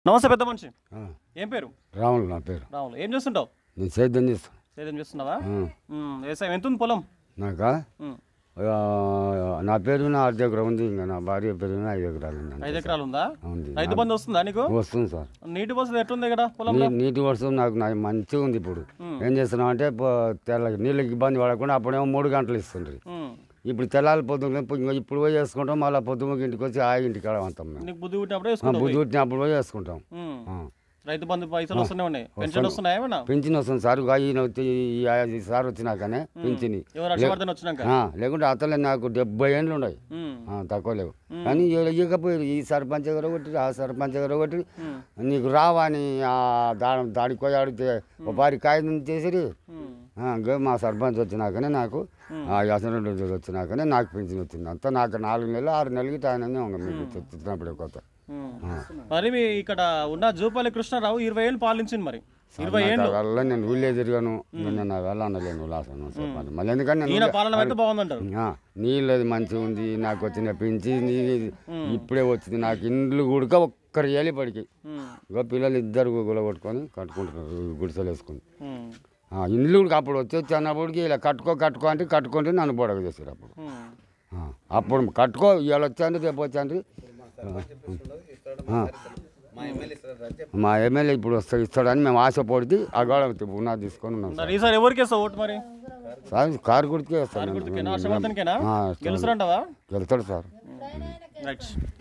నమస్తే పెద్ద మనిషి ఆ, ఏం పేరు రాములు నా పేరు రాములు ఏం చేస్తుంటావు నేను సేద్యం చేస్తాను సేద్యం చేస్తున్నావా ఆ, ఉమ్, వ్యవసాయం ఎంత ఉంది పొలం నాకా ఉమ్, ఆ, నా పేరు నా అర్ధ ఎకరం ఉంది ఇంకా నా భార్య పేరు నా ఐదు ఎకరాలు ఉంది అంతే. ఐదు ఎకరాలు ఉందా ఉంది రైతు బంధు వస్తుందా నీకు వస్తుంది సార్ నీటి వసతి ఎట్లుంది ఇక్కడ పొలంలో నీ- నీటి వర్షం నాకు నా మంచిగా ఉంది ఇప్పుడు ఉమ్. ఏం చేస్తున్నాం అంటే పో- తెల్ల నీళ్ళకి ఇబ్బంది పడకుండా అప్పుడేమో మూడు గంటలు ఇస్తుండ్రి ఉమ్, ఇప్పుడు ఇప్పుడు తెల్లాలి పొద్దున్న ఇంకా ఇప్పుడు పోయి చేసుకుంటాం మళ్ళీ పొద్దున్నకి ఇంటికి వచ్చి ఆ ఇంటికి వెళ్తాం మేము నీకు బుద్ధి పుట్టినప్పుడే ఆ, వేసుకుంటావు బుద్ధి పుట్టినప్పుడు పోయి చేసుకుంటాం ఉమ్, ఆ. రైతు బంధు పైసలు వస్తూనే ఉన్నాయి పెన్షన్ వస్తున్నాయా ఏమన్నా పింఛన్ వస్తుంది సార్ ఇగో ఈయన వచ్చి ఈ- ఈ సార్ వచ్చినాకనే పింఛని ఎవరు హర్షవర్ధన్ వచ్చినాక ఆ, లేకుంటే అతలే నాకు డెబ్బై ఏండ్లు ఉన్నాయి ఉమ్, ఆ, తక్కువ లేవు కానీ ఇక- ఇకపోయారు ఈ సర్పంచ్ గారు ఒకటి ఆ సర్పంచ్ గారు ఒకటి ఉమ్, నీకు రావా అని ఆ దా దాడికి పోయి అడిగితే ఒక పారి కాగితం చేసిరి ఉమ్, ఆ, ఇంకో మా సర్పంచ్ వచ్చినాకనే నాకు ఆ అసెంబ్లీ వచ్చినాకనే నాకు పెన్షన్ వచ్చింది అంతా నాకు నాలుగు నెలలు ఆరు నెలలకి తానే ఉంది మీకు చెప్తున్నప్పుడు కొత్త ఉమ్. ఆ. మరి మీ ఇక్కడ ఉన్న జూపల్లి కృష్ణారావు ఇరవై ఏళ్ళు పాలించింది మరి ఇరవై ఏళ్ళు నాకు వల్ల నేను ఊళ్ళే తిరిగాను నేను నా వల్ల అనలేను లాసను సర్పంచ్ మళ్ళీ ఎందుకంటే ఈయన నేను పాలన అయితే బాగుందంటారు ఆ, నీళ్ళు అది మంచిగా ఉంది నాకు వచ్చిన పెంచి ఇప్పుడే వచ్చింది నాకు ఇండ్లు గుడక ఒక్కరు ఏలి పడికి ఉమ్, ఇక పిల్లలు ఇద్దరు గుల కొట్టుకొని కట్టుకుంటున్నారు గుడిసెలు వేసుకుని ఉమ్, ఆ, ఇండ్లు కూడా అప్పుడు వచ్చి వచ్చి అన్నప్పటికి ఇలా కట్టుకో కట్టుకో అంటే కట్టుకుంటే నన్ను బొడగ చేశారు అప్పుడు ఉమ్. ఆ, అప్పుడు కట్టుకో ఇవాళ వచ్చాను రేపు వచ్చాను మా ఎమ్మెల్యే ఇప్పుడు వస్తా ఇస్తాడని మేము ఆశపడితే ఆ గోడ పునాది తీసుకొని ఉన్నాం సార్ మరి ఈసారి ఎవరికి వేస్తావు ఓటు మరి సార్ కారు గుర్తుకే వస్తాను గుర్తుకేనా హర్షవర్ధన్కేనా ఆ, గెలుస్తారంటావా వెళ్తాడు సార్ రైట్